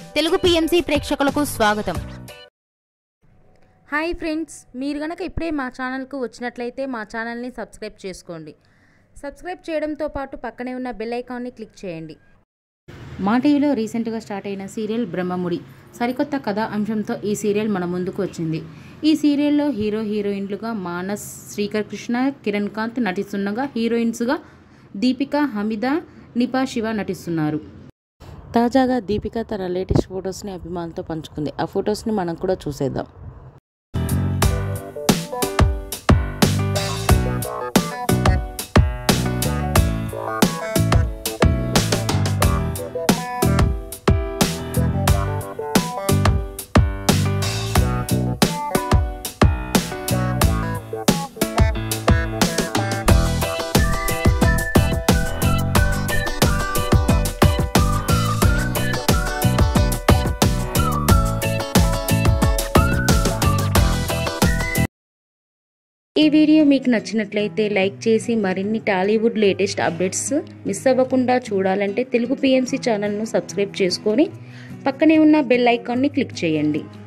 Telugu PMC ప్రేక్షకులకు స్వాగతం hi friends మీరు గనక ఇప్పుడే మా ఛానల్కు వచ్చినట్లయితే మా ఛానల్ని సబ్స్క్రైబ్ చేసుకోండి సబ్స్క్రైబ్ చేయడంతో పాటు పక్కనే ఉన్న బెల్ ఐకాన్ని క్లిక్ చేయండి మా టీవీలో రీసెంట్గా స్టార్ట్ అయిన సీరియల్ బ్రహ్మముడి సరికొత్త కథా అంశంతో ఈ సీరియల్ మన ముందుకు వచ్చింది ఈ సీరియల్లో హీరో హీరోయిన్లుగా మానస్ శ్రీకర్ కృష్ణ కిరణ్ కాంత్ నటిస్తుండగా హీరోయిన్స్గా దీపిక హమిద నిపా శివ నటిస్తున్నారు తాజాగా దీపిక తన లేటెస్ట్ ఫొటోస్ని అభిమానులతో పంచుకుంది ఆ ఫొటోస్ని మనం కూడా చూసేద్దాం ఈ వీడియో మీకు నచ్చినట్లయితే లైక్ చేసి మరిన్ని టాలీవుడ్ లేటెస్ట్ అప్డేట్స్ మిస్ అవ్వకుండా చూడాలంటే తెలుగు పిఎంసి ఛానల్ను సబ్స్క్రైబ్ చేసుకొని పక్కనే ఉన్న బెల్ ఐకాన్ని క్లిక్ చేయండి